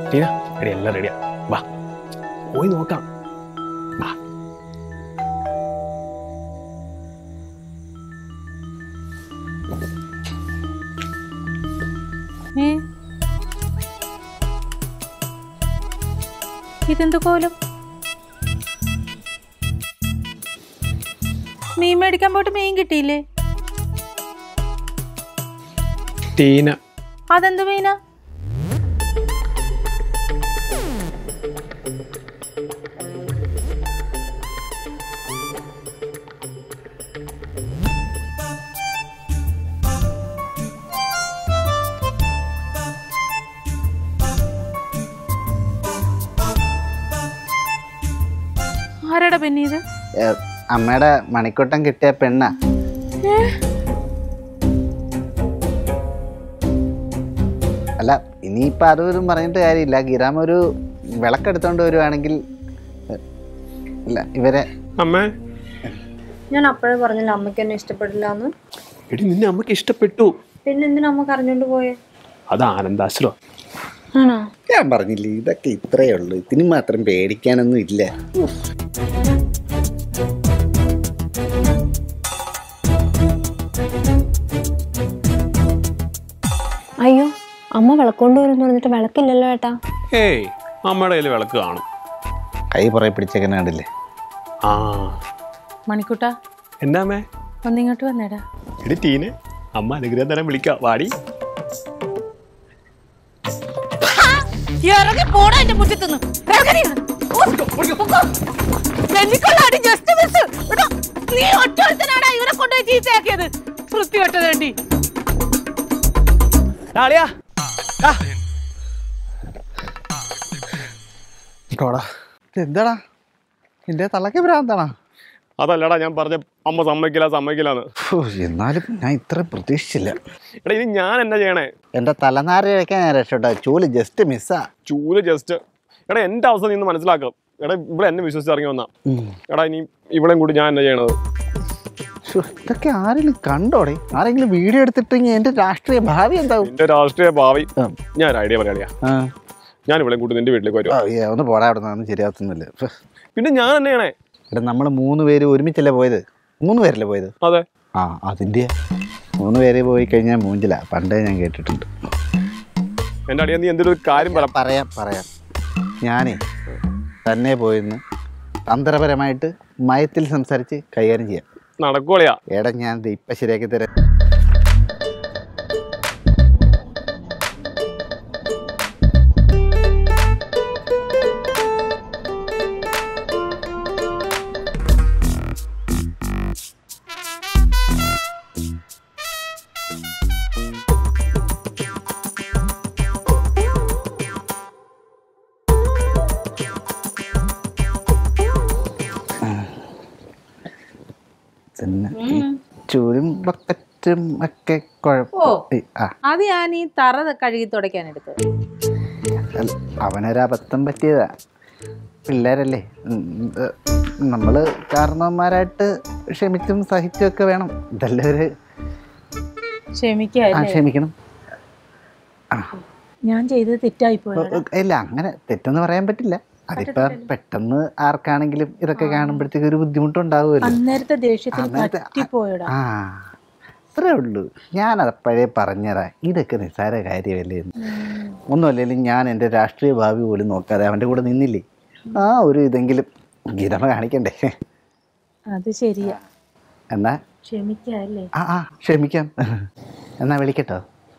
ടീന എടി എല്ലാം റെഡിയാ വാ പോയി നോക്കാം വാ ഏ ഇതെന്ത് കോലം മീൻ മേടിക്കാൻ പോയിട്ട് മീൻ കിട്ടിയില്ലേ ടീന അതെന്ത് മീനാ ആരാടാ പിന്നെ ഇത് ഏ, അമ്മയുടെ മണിക്കൂട്ടം കിട്ടിയ പെണ്ണ അല്ല ഇനിയിപ്പോൾ അതൊന്നും പറഞ്ഞിട്ട് കാര്യമില്ല ഗിരാമ ഒരു വിളക്കെടുത്തോണ്ട് വരുവാണെങ്കിൽ ഏ, ഇല്ല ഇവരെ അമ്മേ ഞാൻ അപ്പോഴേ പറഞ്ഞില്ല അമ്മയ്ക്ക് എന്നെ ഇഷ്ടപ്പെടില്ല എന്ന് എടി നിന്നെ അമ്മക്ക് ഇഷ്ടപ്പെട്ടു പിന്നെ എന്തിനാ അമ്മ കരഞ്ഞോണ്ട് പോയെ അത് ആനന്ദാശ്രോ ആണോ ഞാൻ പറഞ്ഞില്ലേ ഇതൊക്കെ ഇത്രയേ ഉള്ളൂ ഇതിന് മാത്രം പേടിക്കാനൊന്നും ഇല്ല അയ്യോ അമ്മ വിളക്കൊണ്ട് വരും പറഞ്ഞിട്ട് വിളക്കില്ലല്ലോ ഏട്ടാ ഏയ് അമ്മയുടെ കയ്യിൽ വിളക്ക് കാണും കൈ പുറകെ പിടിച്ചേക്കണ കണ്ടില്ലേ ആ മണിക്കൂട്ടാ എന്നാ അമ്മേ ഒന്നിങ്ങോട്ട് വന്നേടാ എടി ടീനെ അമ്മ അനുഗ്രഹം തരാൻ വിളിക്കാം വാടി ഇറങ്ങി പോടാ എന്റെ മുറ്റത്തുനിന്ന് ഇറങ്ങടി പൊക്കോ. എനിക്കുള്ളതാണ് just miss. എടാ, നീ ഒറ്റൊരുത്തനാടാ ഇവരെ കൊണ്ടുപോയി ചീത്തയാക്കിയത് വൃത്തികെട്ടത് വേണ്ടി എന്താടാ നിന്റെ തള്ളക്ക് ഭ്രാന്താണോ അതല്ലടാ ഞാൻ പറഞ്ഞ അമ്മ സമ്മതിക്കില്ല സമ്മതിക്കില്ലാന്ന് ഫു, എന്നാലും ഞാൻ ഇത്ര പ്രതീക്ഷിച്ചില്ല എടാ ഇനി ഞാൻ എന്നാ ചെയ്യണേ എൻ്റെ തലനാരി കഴിക്കാൻ ഞാൻ രക്ഷപ്പെട്ട ചൂല് ജസ്റ്റ് മിസ്സാ ചൂല് ജസ്റ്റ് എടാ എന്റെ അവസ്ഥ നീ ഒന്ന് മനസ്സിലാക്കാം എടാ ഇവിടെ എന്നെ വിശ്വസിച്ച് ഇറങ്ങി വന്നാ എടാ ഇനി ഇവളെയും കൂടി ഞാൻ എന്നാ ചെയ്യണത് ശ്ശോ, ഇതൊക്കെ ആരെങ്കിലും കണ്ടോടെ ആരെങ്കിലും വീഡിയോ എടുത്തിട്ടെങ്കിൽ എൻ്റെ രാഷ്ട്രീയ ഭാവി എന്താവും നിന്റെ രാഷ്ട്രീയ ഭാവി ഉം. ഞാൻ ഒരു ഐഡിയ പറയാളിയാ ആ, ഞാൻ ഇവളെയും കൂട്ടി നിന്റെ വീട്ടിലേക്ക് വരും ആ, ഏ, ഒന്ന് പോടാ അവിടെ നിന്ന് ശരിയാവുന്നില്ല പിന്നെ ഞാൻ എന്നാ ചെയ്യണേ ഇവിടെ നമ്മൾ മൂന്ന് പേര് ഒരുമിച്ചല്ലേ പോയത് മൂന്ന് പേരല്ലേ പോയത് അതെ ആ അതിൻ്റെ മൂന്ന് പേര് പോയി കഴിഞ്ഞാൽ മൂഞ്ചില പണ്ടേ ഞാൻ കേട്ടിട്ടുണ്ട് എന്റെ അടിയാ നീ എന്തെങ്കിലും ഒരു കാര്യം പറ പറയാം പറയാം ഞാനേ തന്നെ പോയിന്ന് തന്ത്രപരമായിട്ട് മയത്തിൽ സംസാരിച്ച് കൈകാര്യം ചെയ്യാം നടക്കോളിയാ എടാ ഞാൻ ദേ ഇപ്പം ശരിയാക്കി തരാം പിന്നെ ഈ ചൂരും ബക്കറ്റും ഒക്കെ കുഴപ്പം ആ അത് ഞാൻ ഈ തറ കഴുകി തുടയ്ക്കാൻ എടുത്തത് അല്ല, അവനൊരബദ്ധം പറ്റിയതാ പിള്ളേരല്ലേ നമ്മൾ കാരണവന്മാരായിട്ട് ക്ഷമിച്ചും സഹിച്ചും ഒക്കെ വേണം ഇതെല്ലാം ഒരു ആ ക്ഷമിക്കല്ലേ ക്ഷമിക്കണം ഞാൻ ചെയ്തത് തെറ്റായി പോയത് ഇല്ല അങ്ങനെ തെറ്റെന്ന് പറയാൻ പറ്റില്ല അതിപ്പോ പെട്ടെന്ന് ആർക്കാണെങ്കിലും ഇതൊക്കെ കാണുമ്പോഴത്തേക്ക് ഒരു ബുദ്ധിമുട്ടുണ്ടാവുമല്ലോ അന്നേരത്തെ ദേഷ്യത്തിൽ അന്നേരത്തെ- പറ്റിപ്പോയടാ ആ അത്രേ ഉള്ളൂ ഞാൻ അപ്പോഴേ പറഞ്ഞതാ ഇതൊക്കെ നിസ്സാര കാര്യമല്ലേ എന്ന് ഒന്നുമല്ലെങ്കിലും ഞാൻ എൻ്റെ രാഷ്ട്രീയ ഭാവി പോലും നോക്കാതെ അവൻ്റെ കൂടെ നിന്നില്ലേ ആ ഒരു ഇതെങ്കിലും ഗിരമ കാണിക്കണ്ടേ അത് ശരിയാ എന്നാ ക്ഷമിക്കല്ലേ ആ ആ ക്ഷമിക്കാം എന്നാ വിളിക്കട്ടോ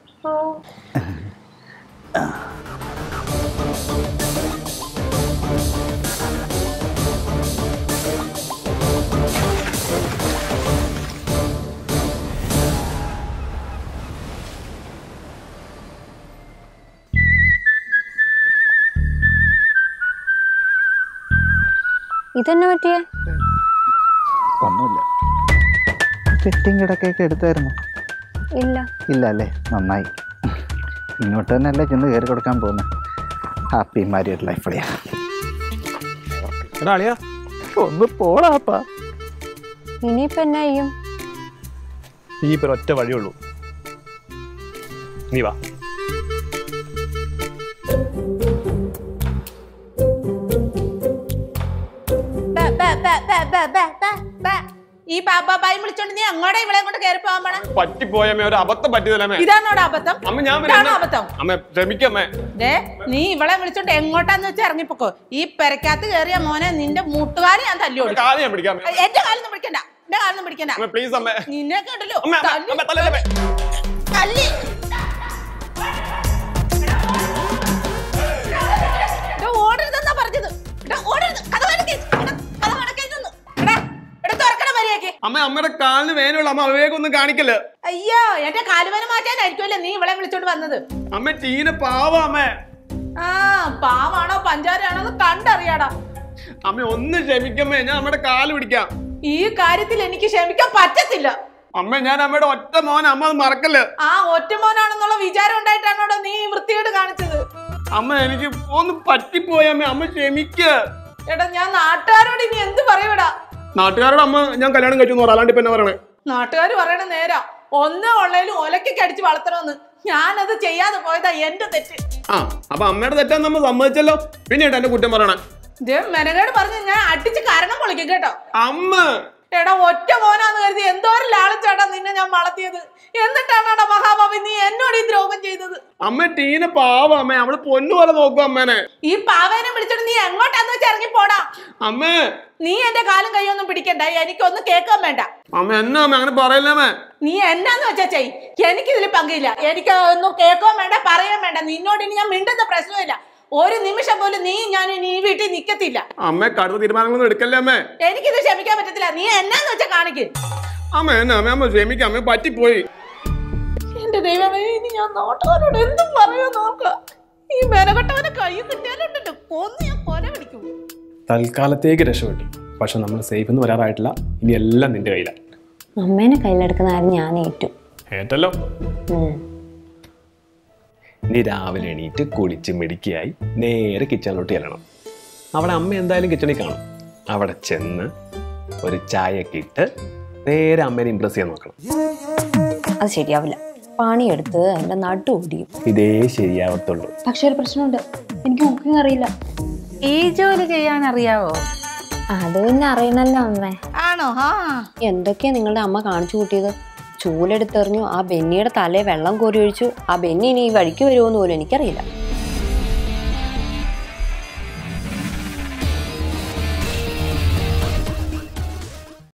ഇതെന്നെ പറ്റിയേ ഒന്നുമില്ല സെറ്റിംഗ് കിടക്കൊക്കെ എടുത്തായിരുന്നു ഇല്ല ഇല്ല അല്ലേ നന്നായി ഇങ്ങോട്ട് തന്നെ അല്ലേ ചെന്ന് കയറി കൊടുക്കാൻ പോകുന്നത് ഹാപ്പി മാരിയഡ് ലൈഫ് അളിയാ എടാ അളിയാ ഒന്ന് പോടാപ്പാ ഇനിയിപ്പോ എന്നാ ചെയ്യും ഈ ഇപ്പൊ ഒറ്റ വഴിയുള്ളൂ നീ വാ ബേ, ബേ, ബേ, ബേ. ഈ പാപ്പാപ്പായും വിളിച്ചോണ്ട് നീ അങ്ങോടെ ഇവളെ കൊണ്ട് കയറി പോകാൻ പോണ പറ്റിപ്പോയമ്മേ ഒരു അബദ്ധം പറ്റിയതല്ലേ ഇതാണോടെ അബദ്ധം അമ്മ ഞാൻ ഇതാണോ വരുന്ന- അബദ്ധം അമ്മ ക്ഷമിക്കമ്മേ ദേ നീ ഇവളെ വിളിച്ചോണ്ട് എങ്ങോട്ടാന്ന് വെച്ചാ ഇറങ്ങിപ്പോക്കോ ഈ പെരക്കകത്ത് കയറിയ മോനെ നിന്റെ മുട്ടുകാലി ഞാൻ തല്ലി ഓടിക്കും കാലം ഞാൻ പിടിക്കാം അമ്മേ. എന്റെ കാലൊന്നും പിടിക്കണ്ട എന്റെ കാലൊന്നും പിടിക്കണ്ട അമ്മ പ്ലീസ് അമ്മേ നിന്നെ കേട്ടല്ലോ അമ്മ അമ്മ, തല്ലി- അമ്മ തല്ലല്ലേ അമ്മേ. തല്ലി എടാ, ഓടരുതെന്നാ പറഞ്ഞത് എടാ, ഓടരുത്. കതക് അടയ്ക്ക്. എടാ, കതക് അടയ്ക്കരുതെന്ന്. എടാ, എടാ, തുറക്കണ മര്യാദയ്ക്ക്. അമ്മ അമ്മയുടെ കാലിന് വേനയുള്ള അമ്മ അവിവേകൊന്നും കാണിക്കല്ല അയ്യോ എന്റെ കാലുവന മാറ്റാനായിരിക്കുമല്ലേ നീ ഇവളെ വിളിച്ചോണ്ട് വന്നത് അമ്മ ടീന പാവ അമ്മേ ആ പാവാണോ പഞ്ചാരയാണോ എന്ന് കണ്ടറിയാടാ അമ്മ ഒന്ന് ക്ഷമിക്കമ്മേ ഞാൻ അമ്മയുടെ കാല് പിടിക്കാം ഈ കാര്യത്തിൽ എനിക്ക് ക്ഷമിക്കാൻ പറ്റത്തില്ല അമ്മ ഞാൻ അമ്മയുടെ ഒറ്റ മോൻ അമ്മ അത് മറക്കല്ലേ ആ ഒറ്റമോനാണെന്നുള്ള വിചാരം ഉണ്ടായിട്ടാണോടോ നീ ഈ വൃത്തികേട് കാണിച്ചത് അമ്മ എനിക്ക് ഒന്ന് പറ്റിപ്പോയി അമ്മ അമ്മ ക്ഷമിക്ക എടാ ഞാൻ നാട്ടുകാരോട് ഇനി എന്ത് പറയൂടാ നാട്ടുകാരോട് അമ്മ ഞാൻ കല്യാണം കഴിച്ചു പറയാം അല്ലാണ്ട് ഇപ്പൊ എന്നാ പറയണേ നാട്ടുകാർ പറയണ നേരാ ഒന്നേ ഉള്ളതിലും ഒലക്കൊക്കെ അടിച്ച് വളർത്തണമെന്ന് ഞാനത് ചെയ്യാതെ പോയതാ എന്റെ തെറ്റ് ആ അപ്പൊ അമ്മയുടെ തെറ്റാന്ന് നമ്മ സമ്മതിച്ചല്ലോ പിന്നീട് എന്റെ കുറ്റം പറയണേ ഇതേ മെനകേട് പറഞ്ഞ് ഞാൻ അടിച്ച് കാരണം പൊളിക്കും കേട്ടോ അമ്മ എടാ ഒറ്റ മോനാന്ന് കരുതി എന്തോരം ലാളിച്ചാട്ടാ നിന്നെ ഞാൻ വളർത്തിയത് എന്നിട്ടാണോടാ മഹാഭാവി നീ എന്നോട് ഈ ദ്രോഹം ചെയ്തത് അമ്മ ടീന പാവ അമ്മ അവള് പൊന്നു പോലെ നോക്കും അമ്മേനെ ഈ പാവേനെ വിളിച്ചിട്ട് നീ എങ്ങോട്ടാന്ന് വെച്ച് ഇറങ്ങി പോടാ അമ്മേ നീ എന്റെ കാലും കൈയൊന്നും പിടിക്കണ്ട എനിക്കൊന്നും കേൾക്കാൻ വേണ്ട അമ്മ എന്നാ അമ്മ അങ്ങനെ പറയല്ലേ അമ്മേ നീ എന്നാന്ന് വെച്ചാ ചെയ് എനിക്കിതിൽ പങ്കില്ല എനിക്ക് ഒന്നും കേൾക്കാൻ വേണ്ട പറയാൻ വേണ്ട നിന്നോട് ഇനി ഞാൻ മിണ്ടുന്ന പ്രശ്നമില്ല ഒരു നിമിഷം പോലും നീ ഞാൻ ഇനി ഈ വീട്ടിൽ നിക്കത്തില്ല അമ്മ കടുത്ത തീരുമാനങ്ങളൊന്നും എടുക്കല്ലേ അമ്മേ എനിക്കിത് ക്ഷമിക്കാൻ പറ്റത്തില്ല നീ എന്നാന്ന് വെച്ചാ കാണിക്ക് അമ്മ എന്നാ അമ്മ അമ്മ ക്ഷമിക്കാം അമ്മ പറ്റിപ്പോയി എന്റെ ദൈവമേ ഇനി ഞാൻ നാട്ടുകാരോട് എന്തും പറയൂ നോക്ക ഈ മെനകെട്ടവനെ കൈ കിട്ടിയാലുണ്ടല്ലോ കൊന്ന് ഞാൻ കൊല പിടിക്കും തൽക്കാലത്തേക്ക് രക്ഷപ്പെട്ടു പക്ഷെ നമ്മൾ സേഫ് എന്ന് വരാറായിട്ടില്ല ഇനി എല്ലാം നിന്റെ കയ്യിലാണ് അമ്മേനെ കയ്യിലെടുക്കുന്ന കാര്യം ഞാൻ ഏറ്റു ഏറ്റല്ലോ ഉം. നീ രാവിലെ എണീറ്റ് കുളിച്ച് മിടുക്കിയായി നേരെ കിച്ചണിലോട്ട് ചെല്ലണം അവിടെ അമ്മ എന്തായാലും കിച്ചണിൽ കാണും അവിടെ ചെന്ന് ഒരു ചായയൊക്കെ ഇട്ട് നേരെ അമ്മേനെ ഇമ്പ്രസ് ചെയ്യാൻ നോക്കണം അത് ശരിയാവില്ല പണിയെടുത്ത് എൻ്റെ നടു ഓടിയും ഇതേ ശരിയാവത്തുള്ളൂ പക്ഷെ ഒരു പ്രശ്നമുണ്ട് എനിക്ക് കുക്കിംഗ് അറിയില്ല ഈ ജോലി ചെയ്യാൻ അറിയാവോ അത് പിന്നെ അറിയണല്ലോ അമ്മേ ആണോ ആ എന്തൊക്കെയാ നിങ്ങളുടെ അമ്മ കാണിച്ചു കൂട്ടിയത് ചൂലെടുത്തെറിഞ്ഞു ആ ബെന്നിയുടെ തലയെ വെള്ളം കോരി ഒഴിച്ചു ആ ബെന്നി ഇനി ഈ വഴിക്ക് വരുമോന്ന് പോലും എനിക്കറിയില്ല